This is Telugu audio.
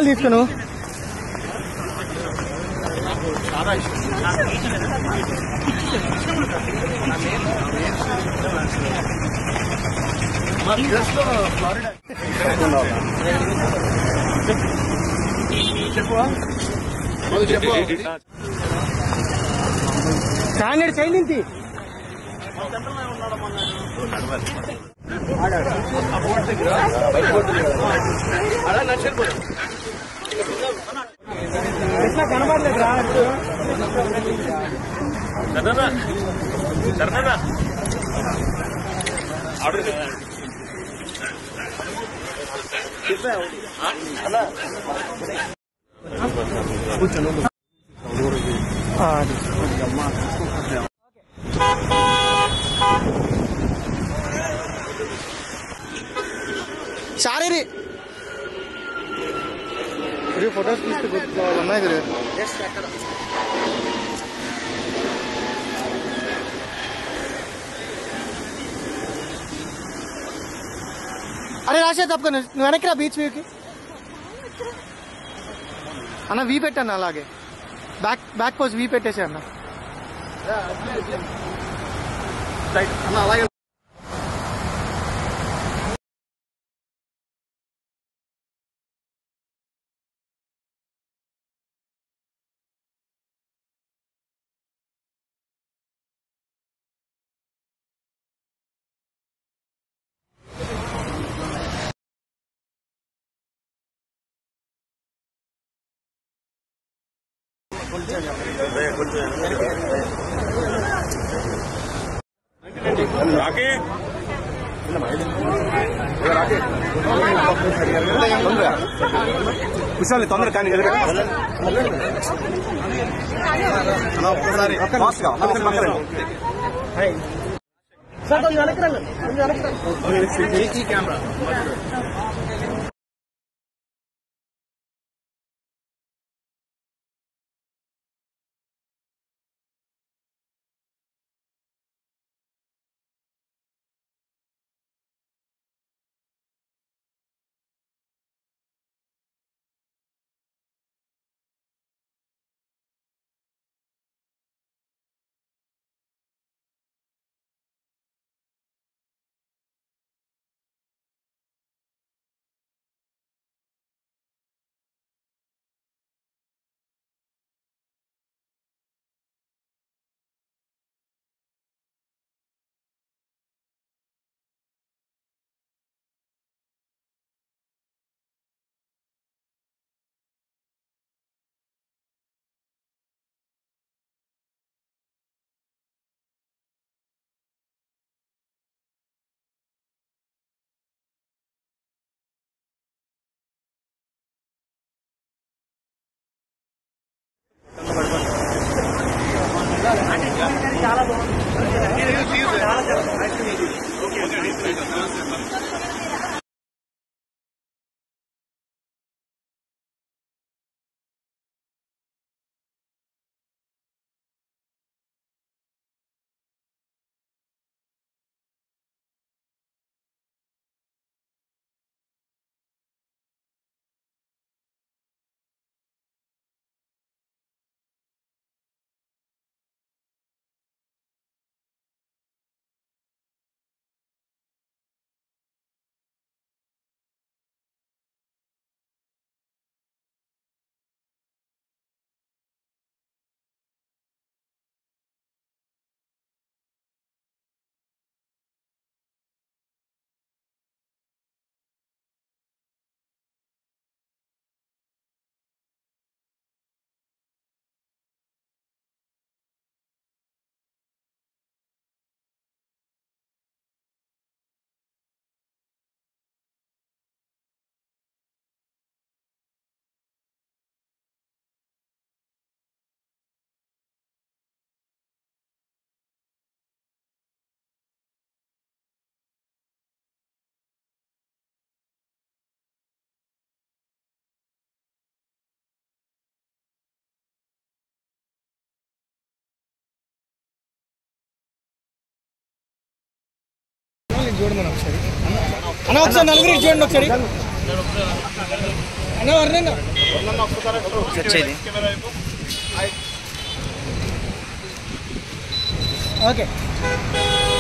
వీడియోలు తీసుకును స్టాండర్డ్ సైలింగ్ ఎట్లా కనబడలేదు రా ఆ, అది. సారీ రీ రే ఫొటోస్ తీస్తే గుర్తు ఉన్నాయి కదా అరే రాసే తప్పక నువ్వు వెనక్కి రా బీచ్ వ్యూకి అన్న వీ పెట్టన్న అలాగే బ్యాక్ బ్యాక్ పోజ్ వీ పెట్టేసి అన్న కుశాలి తొందర కానీ ఒక్కసారి ఫాస్ట్ గా పక్కన పక్కన సార్ కొంచెం వెనక్కి రండి కొంచెం వెనక్కి రండి ఈ కెమెరా చూడమని ఒకసారి అన్న ఒకసారి నలుగురికి చూడండి ఒకసారి అన్న వర్ణంగా వచ్చేది ఓకే